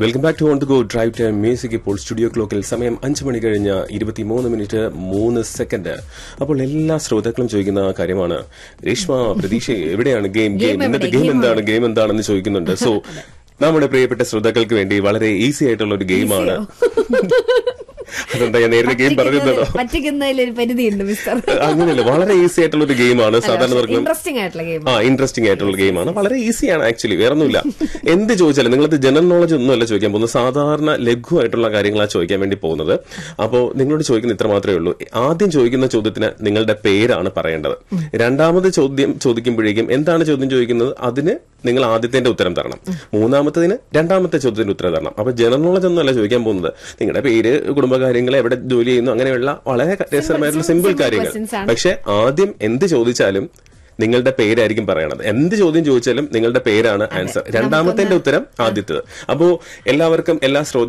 Welcome back to on to go drive time music ഇപ്പോൾ studio ക്ലോക്കിൽ സമയം അഞ്ച് മണി കഴിഞ്ഞ ഇരുപത്തിമൂന്ന് മിനിറ്റ് മൂന്ന് സെക്കൻഡ് അപ്പോൾ എല്ലാ ശ്രോതാക്കളും ചോദിക്കുന്ന കാര്യമാണ് രേഷ്മ പ്രതീക്ഷ എവിടെയാണ് ഗെയിം ഗെയിം Game ഇന്നത്തെ എവിടെ? ഗെയിം Game എന്താണ് ഗെയിം എന്താണെന്ന് ചോദിക്കുന്നുണ്ട് സോ നമ്മുടെ പ്രിയപ്പെട്ട ശ്രോതാക്കൾക്ക് വേണ്ടി വളരെ ഈസി ആയിട്ടുള്ള ഒരു ഗെയിമാണ് അതെന്താ ഞാൻ നേരത്തെ ഗെയിം പറഞ്ഞിട്ടുണ്ടോ പറ്റിക്കുന്നതിൽ ഒരു പരിധിയുണ്ട് മിസ്റ്റർ അങ്ങനെയല്ല വളരെ ഈസി ആയിട്ടുള്ള ഒരു ഗെയിമാണ് സാധാരണ നമുക്ക് ഇൻട്രസ്റ്റിംഗ് ആയിട്ടുള്ള ഗെയിം ആ ഇൻട്രസ്റ്റിംഗ് ആയിട്ടുള്ള ഗെയിമാണ് വളരെ ഈസിയാണ് ആക്ച്വലി വേറെ ഒന്നുമില്ല എന്ത് ചോദിച്ചാലും നിങ്ങളത് ജനറൽ നോളജ് ഒന്നുമല്ല ചോദിക്കാൻ പോകുന്നത് സാധാരണ ലഘുവായിട്ടുള്ള കാര്യങ്ങളാണ് ചോദിക്കാൻ വേണ്ടി പോകുന്നത് അപ്പോൾ നിങ്ങളോട് ചോദിക്കുന്ന ഇത്ര മാത്രമേ ഉള്ളൂ ആദ്യം ചോദിക്കുന്ന ചോദ്യത്തിന് നിങ്ങളുടെ പേരാണ് പറയേണ്ടത് രണ്ടാമത് ചോദ്യം ചോദിക്കുമ്പോഴേക്കും എന്താണ് ചോദ്യം ചോദിക്കുന്നത് അതിന് നിങ്ങൾ ആദ്യത്തിന്റെ ഉത്തരം തരണം മൂന്നാമത്തതിന് രണ്ടാമത്തെ ചോദ്യത്തിന്റെ ഉത്തരം തരണം അപ്പൊ ജനറൽ നോളജ് ഒന്നുമല്ല ചോദിക്കാൻ പോകുന്നത് നിങ്ങളുടെ പേര് കുടുംബകാര്യങ്ങൾ എവിടെ ജോലി ചെയ്യുന്നു അങ്ങനെയുള്ള വളരെ രസകരമായിട്ടുള്ള സിമ്പിൾ simple കാര്യങ്ങൾ questions ആണ്. പക്ഷെ ആദ്യം എന്ത് ചോദിച്ചാലും നിങ്ങളുടെ പേരായിരിക്കും പറയണത് എന്ത് ചോദ്യം ചോദിച്ചാലും നിങ്ങളുടെ പേരാണ് ആൻസർ രണ്ടാമത്തെ ഉത്തരം ആദ്യത്തേത് അപ്പോ എല്ലാവർക്കും എല്ലാ ശ്രോത